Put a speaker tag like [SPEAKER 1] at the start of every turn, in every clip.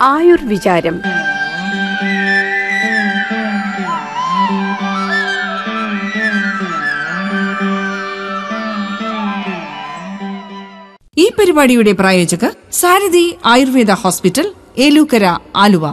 [SPEAKER 1] ആയുർവിചാരം
[SPEAKER 2] ഈ പരിപാടിയുടെ പ്രായോജകർ സാരഥി ആയുർവേദ ഹോസ്പിറ്റൽ ഏലൂക്കര ആലുവ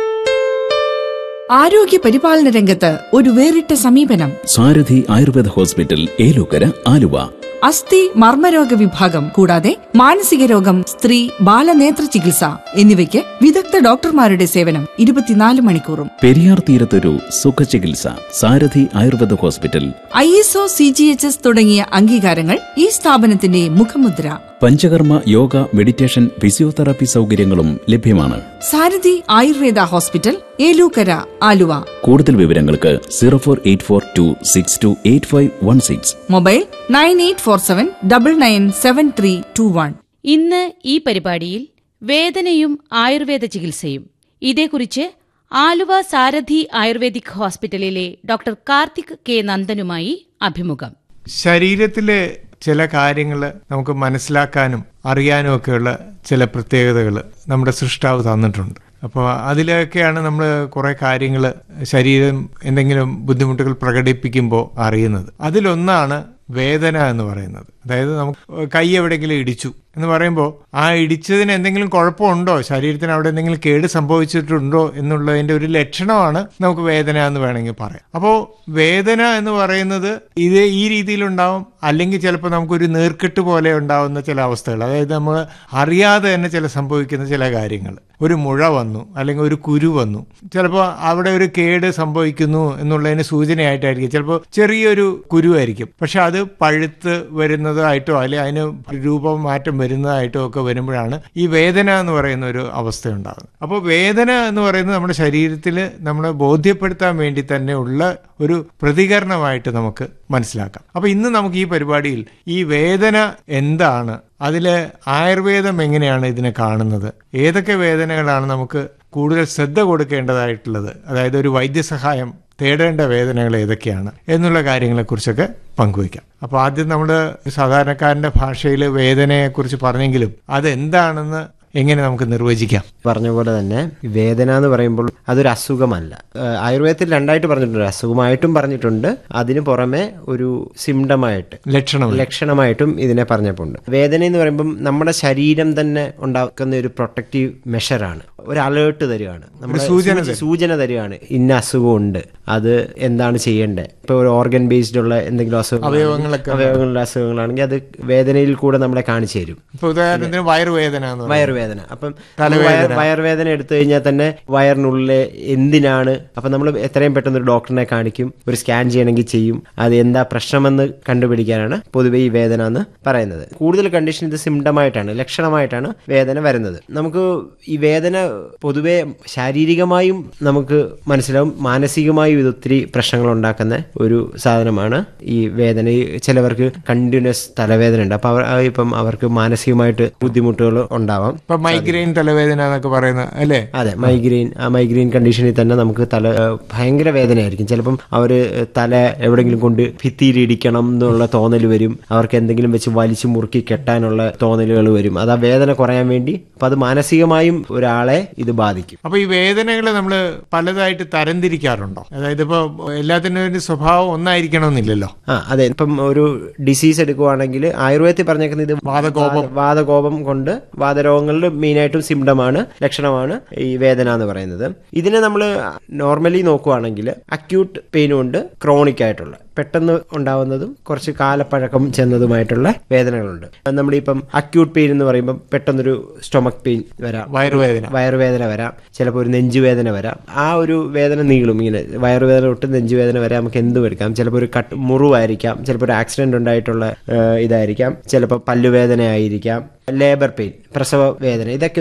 [SPEAKER 2] ആരോഗ്യ പരിപാലന രംഗത്ത് ഒരു വേറിട്ട സമീപനം
[SPEAKER 3] സാരഥി ആയുർവേദ ഹോസ്പിറ്റൽ ഏലൂക്കര ആലുവ
[SPEAKER 2] അസ്ഥി മർമ്മരോഗ വിഭാഗം കൂടാതെ മാനസിക രോഗം സ്ത്രീ ബാലനേത്ര ചികിത്സ എന്നിവയ്ക്ക് വിദഗ്ധ ഡോക്ടർമാരുടെ സേവനം ഇരുപത്തിനാല് മണിക്കൂറും
[SPEAKER 3] പെരിയാർ തീരത്തൊരു സുഖചികിത്സ Sarathi Ayurveda hospital
[SPEAKER 2] I S O C G H S തുടങ്ങിയ അംഗീകാരങ്ങൾ ഈ സ്ഥാപനത്തിന്റെ മുഖമുദ്ര
[SPEAKER 3] പഞ്ചകർമ്മ യോഗ മെഡിറ്റേഷൻ ഫിസിയോതെറാപ്പി സൗകര്യങ്ങളും ലഭ്യമാണ്
[SPEAKER 2] സാരഥി ആയുർവേദ ഹോസ്പിറ്റൽ ഏലൂക്കര ആലുവ
[SPEAKER 3] കൂടുതൽ വിവരങ്ങൾക്ക് zero four eight four two six two eight five one six
[SPEAKER 2] mobile nine eight four seven double nine seven three two one
[SPEAKER 4] ഇന്ന് ഈ പരിപാടിയിൽ വേദനയും ആയുർവേദ ചികിത്സയും ഇതേക്കുറിച്ച് ആലുവ സാരഥി ആയുർവേദിക് ഹോസ്പിറ്റലിലെ ഡോക്ടർ കാർത്തിക് കെ നന്ദനുമായി അഭിമുഖം
[SPEAKER 5] ശരീരത്തിലെ ചില കാര്യങ്ങൾ നമുക്ക് മനസ്സിലാക്കാനും അറിയാനും ഒക്കെയുള്ള ചില പ്രത്യേകതകൾ നമ്മുടെ സൃഷ്ടാവ് തന്നിട്ടുണ്ട് അപ്പോൾ അതിലൊക്കെയാണ് നമ്മൾ കുറേ കാര്യങ്ങൾ ശരീരം എന്തെങ്കിലും ബുദ്ധിമുട്ടുകൾ പ്രകടിപ്പിക്കുമ്പോൾ അറിയുന്നത് അതിലൊന്നാണ് വേദന എന്ന് പറയുന്നത് അതായത് നമുക്ക് കൈ എവിടെയെങ്കിലും ഇടിച്ചു എന്ന് പറയുമ്പോൾ ആ ഇടിച്ചതിന് എന്തെങ്കിലും കുഴപ്പമുണ്ടോ ശരീരത്തിന് അവിടെ എന്തെങ്കിലും കേട് സംഭവിച്ചിട്ടുണ്ടോ എന്നുള്ളതിന്റെ ഒരു ലക്ഷണമാണ് നമുക്ക് വേദന എന്ന് വേണമെങ്കിൽ പറയാം അപ്പോൾ വേദന എന്ന് പറയുന്നത് ഇത് ഈ രീതിയിലുണ്ടാവും അല്ലെങ്കിൽ ചിലപ്പോൾ നമുക്കൊരു നീർക്കെട്ട് പോലെ ഉണ്ടാവുന്ന ചില അവസ്ഥകൾ അതായത് നമ്മൾ അറിയാതെ തന്നെ ചില സംഭവിക്കുന്ന ചില കാര്യങ്ങൾ ഒരു മുഴ വന്നു അല്ലെങ്കിൽ ഒരു കുരു വന്നു ചിലപ്പോൾ അവിടെ ഒരു കേട് സംഭവിക്കുന്നു എന്നുള്ളതിന് സൂചനയായിട്ടായിരിക്കും ചിലപ്പോൾ ചെറിയൊരു കുരുവായിരിക്കും പക്ഷെ അത് പഴുത്ത് വരുന്നതായിട്ടോ അല്ലെങ്കിൽ അതിന് രൂപം മാറ്റം വരുന്നതായിട്ടോ ഒക്കെ വരുമ്പോഴാണ് ഈ വേദന എന്ന് പറയുന്ന ഒരു അവസ്ഥ ഉണ്ടാകുന്നത് അപ്പോൾ വേദന എന്ന് പറയുന്നത് നമ്മുടെ ശരീരത്തിൽ നമ്മളെ ബോധ്യപ്പെടുത്താൻ വേണ്ടി തന്നെ ഉള്ള ഒരു പ്രതികരണമായിട്ട് നമുക്ക് മനസ്സിലാക്കാം അപ്പോൾ ഇന്ന് നമുക്ക് ഈ പരിപാടിയിൽ ഈ വേദന എന്താണ് അതില് ആയുർവേദം എങ്ങനെയാണ് ഇതിനെ കാണുന്നത് ഏതൊക്കെ വേദനകളാണ് നമുക്ക് കൂടുതൽ ശ്രദ്ധ കൊടുക്കേണ്ടതായിട്ടുള്ളത് അതായത് ഒരു വൈദ്യസഹായം തേടേണ്ട വേദനകൾ ഏതൊക്കെയാണ് എന്നുള്ള കാര്യങ്ങളെക്കുറിച്ചൊക്കെ പങ്കുവയ്ക്കാം അപ്പോൾ ആദ്യം നമ്മൾ സാധാരണക്കാരന്റെ ഭാഷയിൽ വേദനയെക്കുറിച്ച് പറഞ്ഞെങ്കിലും അതെന്താണെന്ന് എങ്ങനെ നമുക്ക് നിർവചിക്കാം
[SPEAKER 6] പറഞ്ഞ പോലെ തന്നെ വേദന എന്ന് പറയുമ്പോൾ അതൊരു അസുഖമല്ല ഏഹ് ആയുർവേദത്തിൽ രണ്ടായിട്ട് പറഞ്ഞിട്ടുണ്ട് അസുഖമായിട്ടും പറഞ്ഞിട്ടുണ്ട് അതിന് പുറമെ ഒരു സിംറ്റമായിട്ട്
[SPEAKER 5] ലക്ഷണം
[SPEAKER 6] ലക്ഷണമായിട്ടും ഇതിനെ പറഞ്ഞപ്പോണ്ട് വേദന എന്ന് പറയുമ്പം നമ്മുടെ ശരീരം തന്നെ ഉണ്ടാക്കുന്ന ഒരു പ്രൊട്ടക്റ്റീവ് മെഷറാണ് ഒരു അലേർട്ട് തരികയാണ് നമ്മുടെ
[SPEAKER 5] സൂചന
[SPEAKER 6] സൂചി- സൂചന തരികയാണ് ഇന്ന അസുഖമുണ്ട് അത് എന്താണ് ചെയ്യേണ്ടത് ഇപ്പൊ ഒരു ഓർഗൻ ബേസ്ഡ് ഉള്ള എന്തെങ്കിലും അസുഖം
[SPEAKER 5] അവയവങ്ങളൊക്കെ
[SPEAKER 6] അവയവങ്ങളുടെ അസുഖങ്ങളാണെങ്കിൽ അത് വേദനയിൽ കൂടെ നമ്മളെ കാണിച്ചു തരും
[SPEAKER 5] ഇപ്പൊ ഉദാഹരണത്തിന് വയറുവേദന എന്ന് പറയുന്നത്.
[SPEAKER 6] വയറുവേദന അപ്പം വയർ വയറുവേദന എടുത്തു കഴിഞ്ഞാൽ തന്നെ വയറിനുള്ളിലെ എന്തിനാണ് അപ്പം നമ്മൾ എത്രയും പെട്ടെന്ന് ഒരു ഡോക്ടറിനെ കാണിക്കും ഒരു സ്കാൻ ചെയ്യണമെങ്കിൽ ചെയ്യും അത് എന്താ പ്രശ്നമെന്ന് കണ്ടുപിടിക്കാനാണ് പൊതുവെ ഈ വേദന എന്ന് പറയുന്നത് കൂടുതൽ കണ്ടീഷൻ ഇത് സിംറ്റമായിട്ടാണ് ലക്ഷണമായിട്ടാണ് വേദന വരുന്നത് നമുക്ക് ഈ വേദന പൊതുവെ ശാരീരികമായും നമുക്ക് മനസ്സിലാവും മാനസികമായും ഇത് ഒത്തിരി പ്രശ്നങ്ങൾ ഉണ്ടാക്കുന്ന ഒരു സാധനമാണ് ഈ വേദന ഈ ചിലവർക്ക് കണ്ടിന്യൂസ് തലവേദന ഉണ്ട് അപ്പൊ അവർ ഇപ്പം അവർക്ക് മാനസികമായിട്ട് ബുദ്ധിമുട്ടുകൾ ഉണ്ടാവാം
[SPEAKER 5] ഇപ്പൊ മൈഗ്രെയിൻ തലവേദന എന്നൊക്കെ പറയുന്നത് അല്ലേ
[SPEAKER 6] അതെ മൈഗ്രെയിൻ ആ മൈഗ്രെയിൻ കണ്ടീഷനിൽ തന്നെ നമുക്ക് തല ഏഹ്, ഭയങ്കര വേദനയായിരിക്കും ചിലപ്പം അവര് തല എവിടെങ്കിലും കൊണ്ട് ഭിത്തിയിൽ ഇടിക്കണം എന്നുള്ള തോന്നൽ വരും അവർക്ക് എന്തെങ്കിലും വെച്ച് വലിച്ചു മുറുക്കി കെട്ടാനുള്ള തോന്നലുകൾ വരും അത് ആ വേദന കുറയാൻ വേണ്ടി അപ്പൊ അത് മാനസികമായും ഒരാളെ ഇത് ബാധിക്കും
[SPEAKER 5] അപ്പൊ ഈ വേദനകൾ നമ്മൾ പലതായിട്ട് തരംതിരിക്കാറുണ്ടോ അതായത് ഇപ്പൊ എല്ലാത്തിനും ഒരു സ്വഭാവം ഒന്നായിരിക്കണമെന്നില്ലല്ലോ
[SPEAKER 6] ആ അതെ ഇപ്പം ഒരു ഡിസീസ് എടുക്കുവാണെങ്കിൽ ആയുർവേദത്തിൽ പറഞ്ഞേക്കുന്നത് ഇത്
[SPEAKER 5] വാതകോപം.
[SPEAKER 6] വാത- വാതകോപം കൊണ്ട് വാതരോഗങ്ങളിൽ മെയിനായിട്ടും സിംറ്റമാണ് ലക്ഷണമാണ് ഈ വേദന എന്ന് പറയുന്നത് ഇതിനെ നമ്മൾ നോർമലി നോക്കുവാണെങ്കിൽ അക്യൂട്ട് പെയിനും ഉണ്ട് ക്രോണിക് ആയിട്ടുള്ള പെട്ടെന്ന് ഉണ്ടാവുന്നതും കുറച്ച് കാലപ്പഴക്കം ചെന്നതുമായിട്ടുള്ള വേദനകളുണ്ട് നമ്മളിപ്പം അക്യൂട്ട് പെയിൻ എന്ന് പറയുമ്പോൾ പെട്ടെന്നൊരു സ്റ്റൊമക് പെയിൻ വരാം
[SPEAKER 5] വയറുവേദന
[SPEAKER 6] വയറുവേദന വരാം ചിലപ്പോൾ ഒരു നെഞ്ചുവേദന വരാം ആ ഒരു വേദന നീളും ഇങ്ങനെ വയറുവേദന തൊട്ട് നെഞ്ചുവേദന വരെ നമുക്ക് എന്തും എടുക്കാം ചിലപ്പോൾ ഒരു കട്ട് മുറിവായിരിക്കാം ചിലപ്പോൾ ഒരു ആക്സിഡന്റ് ഉണ്ടായിട്ടുള്ള ഏഹ്, ഇതായിരിക്കാം ചിലപ്പോൾ പല്ലുവേദന ആയിരിക്കാം ലേബർ പെയിൻ പ്രസവ വേദന ഇതൊക്കെ